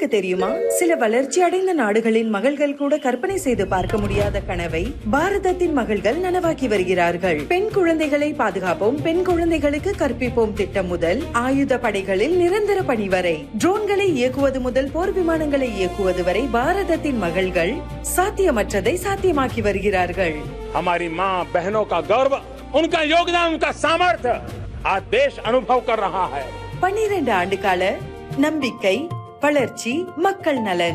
உங்களுக்கு தெரியுமா சில வளர்ச்சி அடைந்த நாடுகளின் மகள்கள் கூட கற்பனை செய்து பார்க்க முடியாத கனவை பாரதத்தின் மகள்கள் நனவாக்கி வருகிறார்கள் பெண் குழந்தைகளை பாதுகாப்போம் பெண் குழந்தைகளுக்கு கற்பிப்போம் திட்டம் முதல் ஆயுத படைகளில் நிரந்தர பணி வரை ட்ரோன்களை இயக்குவது முதல் போர் விமானங்களை இயக்குவது வரை பாரதத்தின் மகள்கள் சாத்தியமற்றதை சாத்தியமாக்கி வருகிறார்கள் हमारी माँ बहनों का गौरव उनका योगदान उनका सामर्थ्य आज देश अनुभव कर रहा है பன்னிரண்டு ஆண்டு கால நம்பிக்கை வளர்ச்சி மக்கள் நலன்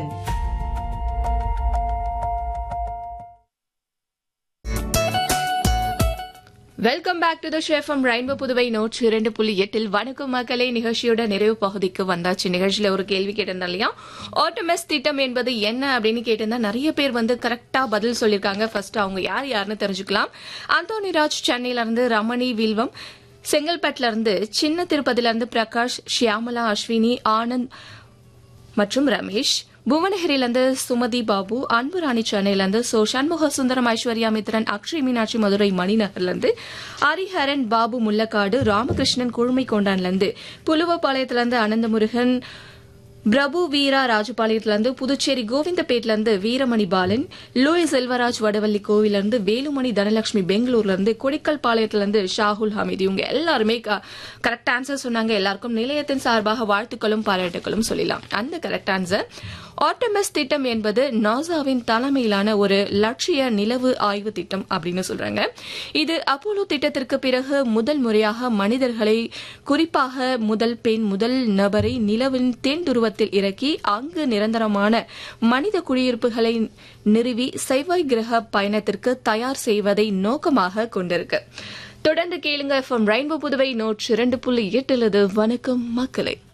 வெல்கம் பேக் டு த ஷேஃபம் ரெயின்போ புதுவை நூற்றி இரண்டு புள்ளி எட்டில் வணக்கம் மக்களே நிகழ்ச்சியோட நிறைவு பகுதிக்கு வந்தாச்சு நிகழ்ச்சியில ஒரு கேள்வி கேட்டிருந்தா இல்லையா ஆட்டோமஸ் திட்டம் என்பது என்ன அப்படின்னு கேட்டிருந்தா நிறைய பேர் வந்து கரெக்டா பதில் சொல்லியிருக்காங்க ஃபர்ஸ்ட் அவங்க யார் யாருன்னு தெரிஞ்சுக்கலாம் அந்தோனிராஜ் சென்னையில இருந்து ரமணி வில்வம் செங்கல்பட்டுல இருந்து சின்ன திருப்பதில இருந்து பிரகாஷ் ஷியாமலா அஸ்வினி ஆனந்த் மற்றும் ரமேஷ் புவனகிரியிலிருந்து சுமதி பாபு அன்பு ராணி சென்னையிலிருந்து சோ சண்முக சுந்தரம் ஐஸ்வர்யா மித்ரன் அக்ஷய் மீனாட்சி மதுரை மணிநகர்லேருந்து ஹரிஹரன் பாபு முல்லக்காடு ராமகிருஷ்ணன் குழுமை கொண்டான்லேருந்து புலுவப்பாளையத்திலிருந்து அனந்தமுருகன் பிரபு வீரா ராஜபாளையத்திலிருந்து புதுச்சேரி கோவிந்தபேட்லேருந்து வீரமணி பாலன் லூய் செல்வராஜ் வடவள்ளி கோவிலிருந்து வேலுமணி தனலட்சுமி பெங்களூர்லேருந்து கொடிக்கல் பாளையத்திலிருந்து ஷாகுல் ஹமீது இவங்க எல்லாருமே கரெக்ட் ஆன்சர் சொன்னாங்க எல்லாருக்கும் நிலையத்தின் சார்பாக வாழ்த்துக்களும் பாராட்டுகளும் சொல்லலாம் அந்த கரெக்ட் ஆன்சர் ஆட்டோமஸ் திட்டம் என்பது நாசாவின் தலைமையிலான ஒரு லட்சிய நிலவு ஆய்வு திட்டம் அப்படின்னு சொல்றாங்க இது அப்போலோ திட்டத்திற்கு பிறகு முதல் முறையாக மனிதர்களை குறிப்பாக முதல் பெண் முதல் நபரை நிலவின் தென் துருவத்தில் இறக்கி அங்கு நிரந்தரமான மனித குடியிருப்புகளை நிறுவி செவ்வாய் கிரக பயணத்திற்கு தயார் செய்வதை நோக்கமாக கொண்டிருக்கு தொடர்ந்து கேளுங்க எஃப்எம் ரெயின்போ புதுவை நூற்றி இரண்டு புள்ளி எட்டுலது வணக்கம் மக்களே